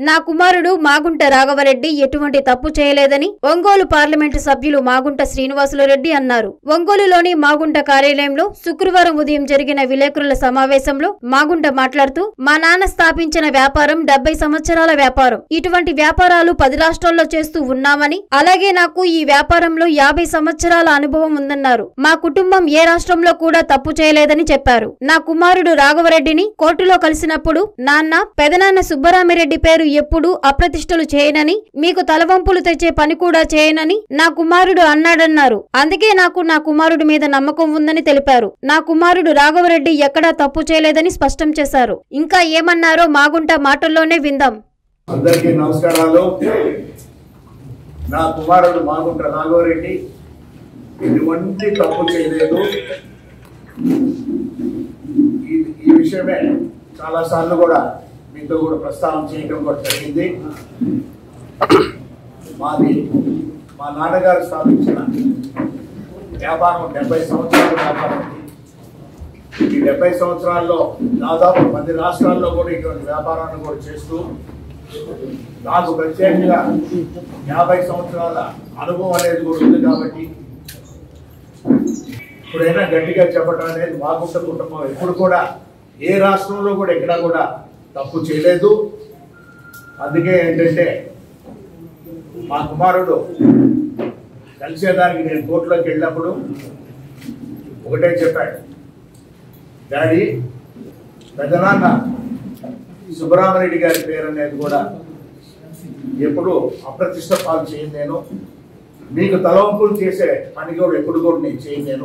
నా కుమారుడు మాగుంట రాఘవరెడ్డి ఎటువంటి తప్పు చేయలేదని ఒంగోలు పార్లమెంటు సభ్యులు మాగుంట శ్రీనివాసులు రెడ్డి అన్నారు ఒంగోలులోని మాగుంట కార్యాలయంలో శుక్రవారం ఉదయం జరిగిన విలేకరుల సమావేశంలో మాగుంట మాట్లాడుతూ మా నాన్న స్థాపించిన వ్యాపారం డెబ్బై సంవత్సరాల వ్యాపారం ఇటువంటి వ్యాపారాలు పది రాష్ట్రాల్లో చేస్తూ ఉన్నామని అలాగే నాకు ఈ వ్యాపారంలో యాభై సంవత్సరాల అనుభవం ఉందన్నారు మా కుటుంబం ఏ రాష్ట్రంలో కూడా తప్పు చేయలేదని చెప్పారు నా కుమారుడు రాఘవరెడ్డిని కోర్టులో కలిసినప్పుడు నాన్న పెదనాన్న సుబ్బరామిరెడ్డి పేరు ఎప్పుడూ అప్రతిష్టలు చేయనని మీకు తలవంపులు తెచ్చే పని కూడా చేయనని నా కుమారుడు అన్నాడన్నారు అందుకే నాకు నా కుమారుడి మీద నమ్మకం ఉందని తెలిపారు నా కుమారుడు రాఘవరెడ్డి ఎక్కడా తప్పు చేయలేదని స్పష్టం చేశారు ఇంకా ఏమన్నారో మాగుంట మాటల్లోనే విందాం అందరికీ నమస్కారాలు నా కుమారుడు మాగుంట రాఘవరెడ్డి ఎటువంటి తప్పు చేయలేదు ఈ ఈ విషయమే చాలా సార్లు కూడా మీతో కూడా ప్రస్తావన చేయడం కూడా జరిగింది మాది మా నాన్నగారు స్థాపించిన వ్యాపారం డెబ్బై సంవత్సరాల వ్యాపారం ఈ డెబ్బై సంవత్సరాల్లో దాదాపు పది రాష్ట్రాల్లో కూడా ఇటువంటి వ్యాపారాన్ని కూడా చేస్తూ నాకు ప్రత్యేకంగా యాభై సంవత్సరాల అనుభవం అనేది కూడా ఉంది కాబట్టి ఇప్పుడైనా గట్టిగా చెప్పడం అనేది మాగుంట కుటుంబం ఎప్పుడు కూడా ఏ రాష్ట్రంలో కూడా ఎక్కడా కూడా తప్పు చేయలేదు అందుకే ఏంటంటే మా కుమారుడు కలిసేదానికి నేను కోర్టులోకి వెళ్ళినప్పుడు ఒకటే చెప్పాడు డాడీ పెద్దనాన్న సుబ్బరామరెడ్డి గారి పేరు అనేది కూడా ఎప్పుడు అప్రతిష్ట పాలు చేయను నేను మీకు తలవంపులు చేసే పని కూడా ఎప్పుడు కూడా నేను చేయను నేను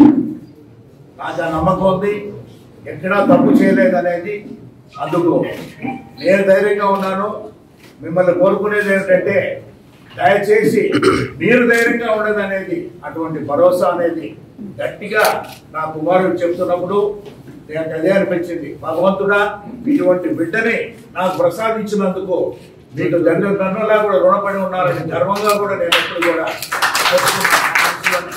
నాకు ఆ నమ్మకం ఉంది ఎక్కడా తప్పు చేయలేదనేది అందుకు నేను ధైర్యంగా ఉన్నాను మిమ్మల్ని కోరుకునేది ఏంటంటే దయచేసి మీరు ధైర్యంగా ఉండదనేది అటువంటి భరోసా అనేది గట్టిగా నా కుమారుడు చెప్తున్నప్పుడు నాకు అదే అనిపించింది భగవంతుడా ఇటువంటి బిడ్డని నాకు ప్రసాదించినందుకు మీకు దండ దండలా కూడా రుణపడి ఉన్నారని గర్వంగా కూడా నేను ఎప్పుడు కూడా చెప్పుకుంటున్నాను.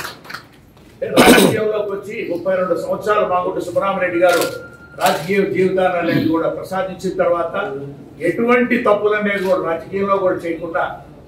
రాజకీయంలోకి వచ్చి ముప్పై రెండు సంవత్సరాలు మాగుంట సుబ్బరామరెడ్డి గారు రాజకీయ జీవితాన్ని అనేది కూడా ప్రసాదించిన తర్వాత ఎటువంటి తప్పులు అనేది కూడా రాజకీయంలో కూడా చేయకుండా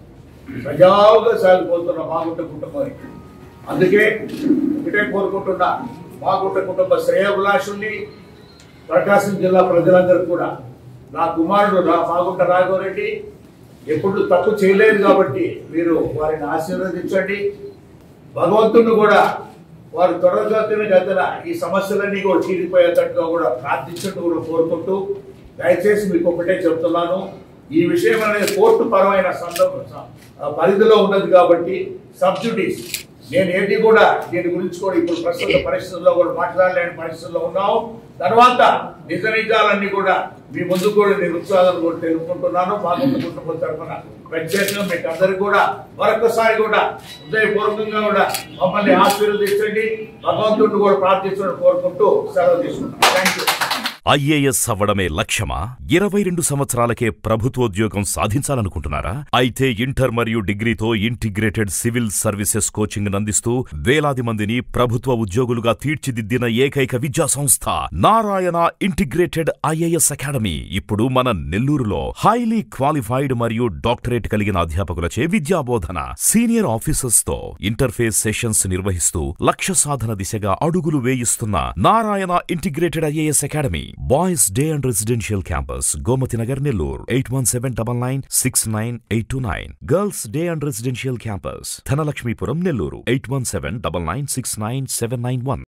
సజావుగా సాగిపోతున్న మాగుంట కుటుంబం ఇది. అందుకే ఒకటే కోరుకుంటున్నా మాగుంట కుటుంబ శ్రేయోభిలాషుల్ని ప్రకాశం జిల్లా ప్రజలందరూ కూడా నా కుమారుడు నా మాగుంట రాఘవరెడ్డి ఎప్పుడు తప్పు చేయలేదు కాబట్టి మీరు వారిని ఆశీర్వదించండి భగవంతుడు కూడా వారు త్వరగతిన గతన ఈ సమస్యలన్నీ కూడా తీరిపోయేటట్టుగా కూడా ప్రార్థించట్టు కూడా కోరుకుంటూ దయచేసి మీకు ఒకటే చెప్తున్నాను ఈ విషయం అనేది కోర్టు పరమైన సందర్భ ఆ పరిధిలో ఉన్నది కాబట్టి సబ్సిడీస్ నేను ఏంటి కూడా దీని గురించి కూడా ఇప్పుడు ప్రస్తుత పరిస్థితుల్లో కూడా మాట్లాడలేని పరిస్థితుల్లో ఉన్నాం తర్వాత నిజ నిజాలన్నీ కూడా మీ ముందు కూడా నేను ఉత్సాహాలు కూడా తెలుపుకుంటున్నాను మా ముందు కుటుంబం తరఫున ప్రత్యేకంగా మీకు అందరికి కూడా మరొకసారి కూడా హృదయపూర్వకంగా కూడా మమ్మల్ని ఆశీర్వదించండి భగవంతుడిని కూడా ప్రార్థించడం కోరుకుంటూ సెలవు తీసుకుంటాను థ్యాంక్ యూ ఐఏఎస్ అవ్వడమే లక్ష్యమా ఇరవై రెండు సంవత్సరాలకే ప్రభుత్వోద్యోగం సాధించాలనుకుంటున్నారా అయితే ఇంటర్ మరియు డిగ్రీతో ఇంటిగ్రేటెడ్ సివిల్ సర్వీసెస్ కోచింగ్ అందిస్తూ వేలాది మందిని ప్రభుత్వ ఉద్యోగులుగా తీర్చిదిద్దిన ఏకైక విద్యా సంస్థ నారాయణ ఇంటిగ్రేటెడ్ ఐఏఎస్ అకాడమీ ఇప్పుడు మన నెల్లూరులో హైలీ క్వాలిఫైడ్ మరియు డాక్టరేట్ కలిగిన అధ్యాపకులచే విద్యాబోధన సీనియర్ ఆఫీసర్స్ తో ఇంటర్ఫేస్ సెషన్స్ నిర్వహిస్తూ లక్ష్య సాధన దిశగా అడుగులు వేయిస్తున్న Narayana integrated IAS academy boys day and residential campus Gomathi Nagar Nellore eight one seven double nine six nine eight two nine girls day and residential campus Dhanalakshmipuram Nellore eight one seven double nine six nine seven nine one